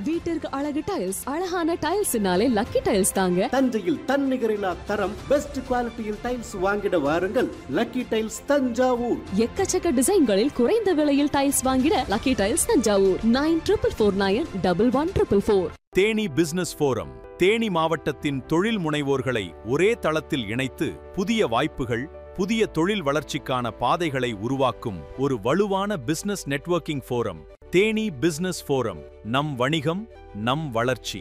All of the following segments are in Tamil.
வீட்டிற்கு அழகு டைல்ஸ் அழகான டைல்ஸ்னாலே லக்கி டைல்ஸ் தாங்க தஞ்சையில் தன்னிகரில்லா தரம் பெஸ்ட் குவாலிட்டியில் டைல்ஸ் வாங்கிட வாருங்கள் லக்கி டைல்ஸ் தஞ்சாவூர் எக்கச்சக்க டிசைன்களில் குறைந்த விலையில் டைல்ஸ் வாங்கிட lucky tiles Thanjavur nine triple four nine double one triple four Theni business forum Theni மாவட்டத்தின் தொழில் முனைவோர்களை ஒரே தளத்தில் இணைத்து புதிய வாய்ப்புகள் புதிய தொழில் வளர்ச்சிக்கான பாதைகளை உருவாக்கும் ஒரு வலுவான business networking forum Theni business forum நம் வணிகம் நம் வளர்ச்சி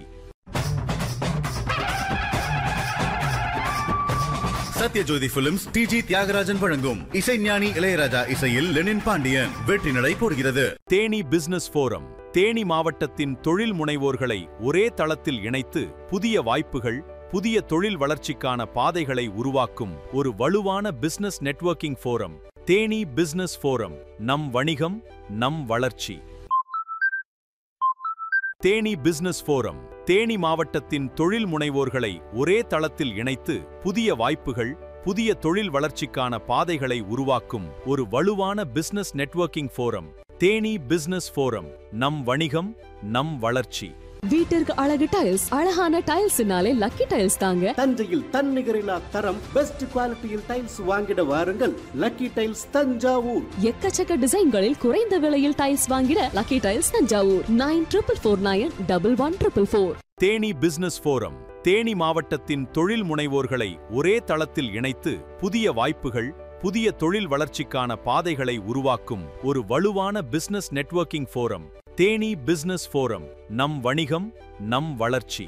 சத்யஜோதி பிலிம்ஸ் டிஜி தியாகராஜன் வழங்கும் இசைஞானி இளையராஜா இசையில் லெனின் பாண்டியன் வெற்றி நடை போடுகிறது தேனி பிசினஸ் ஃபோரம் தேனி மாவட்டத்தின் தொழில் முனைவோர்களை ஒரே தளத்தில் இணைத்து புதிய வாய்ப்புகள் புதிய தொழில் வளர்ச்சிக்கான பாதைகளை உருவாக்கும் ஒரு வலுவான business networking forum Theni business forum நம் வணிகம் நம் வளர்ச்சி தேனி பிசினஸ் ஃபோரம் தேனி மாவட்டத்தின் தொழில் முனைவோர்களை ஒரே தளத்தில் இணைத்து புதிய வாய்ப்புகள் புதிய தொழில் வளர்ச்சிக்கான பாதைகளை உருவாக்கும் ஒரு வலுவான business networking forum Theni business forum நம் வணிகம் நம் வளர்ச்சி வீட்டிற்கு அழகு டைல்ஸ் அழகான டைல்ஸ்னாலே லக்கி டைல்ஸ் தாங்க தஞ்சையில் தன்னிகரில்லா தரம் பெஸ்ட் குவாலிட்டியில் டைல்ஸ் வாங்கிட வாருங்கள் லக்கி டைல்ஸ் தஞ்சாவூர் எக்கச்சக்க டிசைன்களில் குறைந்த விலையில் டைல்ஸ் வாங்கிட lucky tiles Thanjavur nine triple four nine double one triple four Theni business forum Theni மாவட்டத்தின் தொழில் முனைவோர்களை ஒரே தளத்தில் இணைத்து புதிய வாய்ப்புகள் புதிய தொழில் வளர்ச்சிக்கான பாதைகளை உருவாக்கும் ஒரு வலுவான business networking forum Theni business forum நம் வணிகம் நம் வளர்ச்சி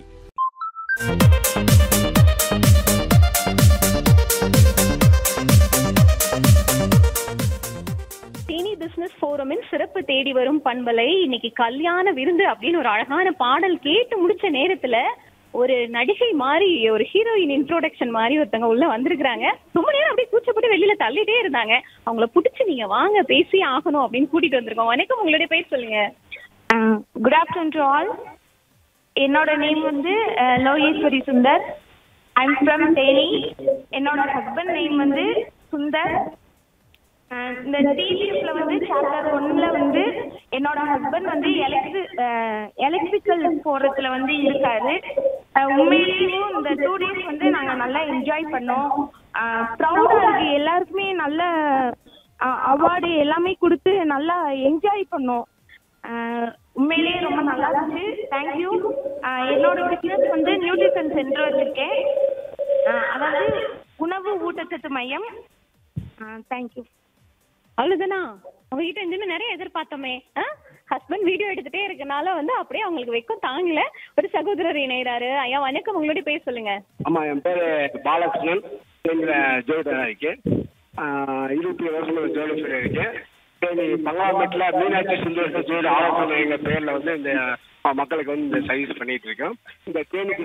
தேனி பிசினஸ் ஃபோரமின் சிறப்பு தேடி வரும் பண்பலை இன்னைக்கு கல்யாண விருந்து அப்படின்னு ஒரு அழகான பாடல் கேட்டு முடிச்ச நேரத்துல ஒரு நடிகை மாதிரி ஒரு ஹீரோயின் இன்ட்ரோடக்ஷன் மாதிரி ஒருத்தவங்க உள்ள வந்திருக்காங்க ரொம்ப நேரம் அப்படியே கூச்சப்பட்டு வெளியில தள்ளிட்டே இருந்தாங்க அவங்கள புடிச்சு நீங்க வாங்க பேசி ஆகணும் அப்படின்னு கூட்டிட்டு வந்திருக்கோம் வணக்கம் உங்களுடைய பேர் சொல்லுங்க குட் ஆஃப்டர்நூன் டு ஆல் என்னோட நேம் வந்து uh, Lokeswari Sundar I'm from Theni என்னோட ஹஸ்பண்ட் நேம் வந்து சுந்தர் அஹ், இந்த டிடிஎஃப்ல வந்து சாப்டர் ஒன்ல வந்து என்னோட ஹஸ்பண்ட் வந்து எலக்ட்ரி எலக்ட்ரிக்கல் போறதுல வந்து இருக்காரு அஹ், உண்மையிலேயும் இந்த டூ டேஸ் வந்து நாங்க நல்லா என்ஜாய் பண்ணோம் ப்ரௌடா இருக்கு எல்லாருக்குமே நல்ல அவார்டு எல்லாமே கொடுத்து நல்லா என்ஜாய் பண்ணோம் ஆஹ் உண்மையிலேயே ரொம்ப நல்லா இருந்துச்சு தேங்க்யூ என்னோட பிசினஸ் வந்து நியூட்ரிஷன் சென்டர் வச்சிருக்கேன் ஆஹ் அதாவது உணவு ஊட்டச்சத்து மையம் தேங்க்யூ அவ்வளவுதானா அவங்ககிட்ட இருந்து நிறைய எதிர்பார்த்தோமே ஹஸ்பண்ட் வீடியோ எடுத்துட்டே இருக்கனால வந்து அப்படியே அவங்களுக்கு வெக்கம் தாங்கல ஒரு சகோதரர் இணையறாரு ஐயா வணக்கம் உங்களுடைய பேர் சொல்லுங்க ஆமா என் பேரு பாலகிருஷ்ணன் என்கிற ஜோதிடராக இருக்கேன் ஆஹ் இருபத்தி ஏழு வருஷம் ஜோதிடர் இருக்கேன் சரி பங்களாமேட்டில் மீனாட்சி சுந்தரேஸ்வரர் ஜோதி ஆலோசனை எங்க பேர்ல வந்து இந்த மக்களுக்கு வந்து இந்த சர்வீஸ் பண்ணிட்டு இருக்கோம் இந்த தேனி